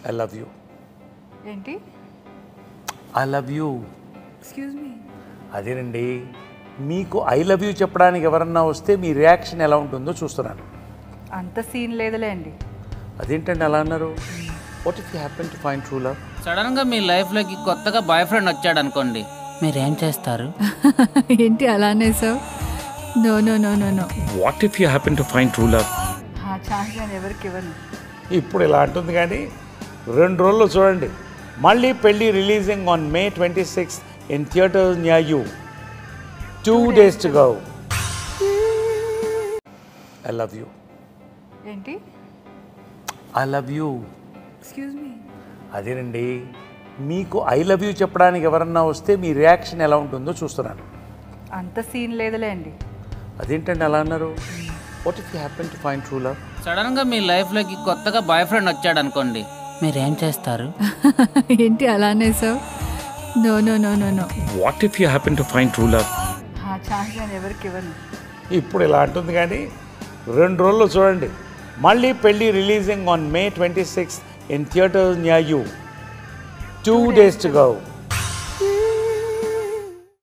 I love you ఏంటి I love you excuse me అదేనండి మీకు ఐ లవ్ యూ చెప్పడానికి ఎవరన్నా వస్తే మీ రియాక్షన్ ఎలా ఉంటుందో చూస్తున్నాను అంత సీన్ లేదులే అండి అదేంటండి అలా అన్నారు what if you happen to find true love sudden గా మీ లైఫ్ లోకి కొత్తగా బాయ్ ఫ్రెండ్ వచ్చాడు అనుకోండి మీరేం చేస్తారు ఏంటి అలానే sir no no no no no what if you happen to find true love ఆ ఛాన్స్ నేను ఎవరికి ఇవ్వను ఇప్పుడు ఇలా అంటుంది కానీ రెండు రోజులు చూడండి మళ్ళీ పెళ్ళి releasing on May twenty six in theatres near you two days to go I love you ఏంటి I love you excuse me అదేనండి మీకు ఐ లవ్ యూ చెప్పడానికి ఎవరన్నా వస్తే మీ రియాక్షన్ ఎలా ఉంటుందో చూస్తున్నాను అంత సీన్ లేదులే అండి అదేంటండి అలా అన్నారు what if you happen to find true love sudden గా మీ లైఫ్ లోకి కొత్తగా బాయ్ ఫ్రెండ్ వచ్చాడు అనుకోండి మీరేం చేస్తారు ఏంటి అలానే sir no no no no no what if you happen to find true love ఆ ఛాన్స్ నేను ఎవరికి ఇవ్వను ఇప్పుడు ఇలా అంటుంది కానీ రెండు రోజులు చూడండి మళ్ళీ పెళ్ళి releasing on May twenty six in theatres near you two days to go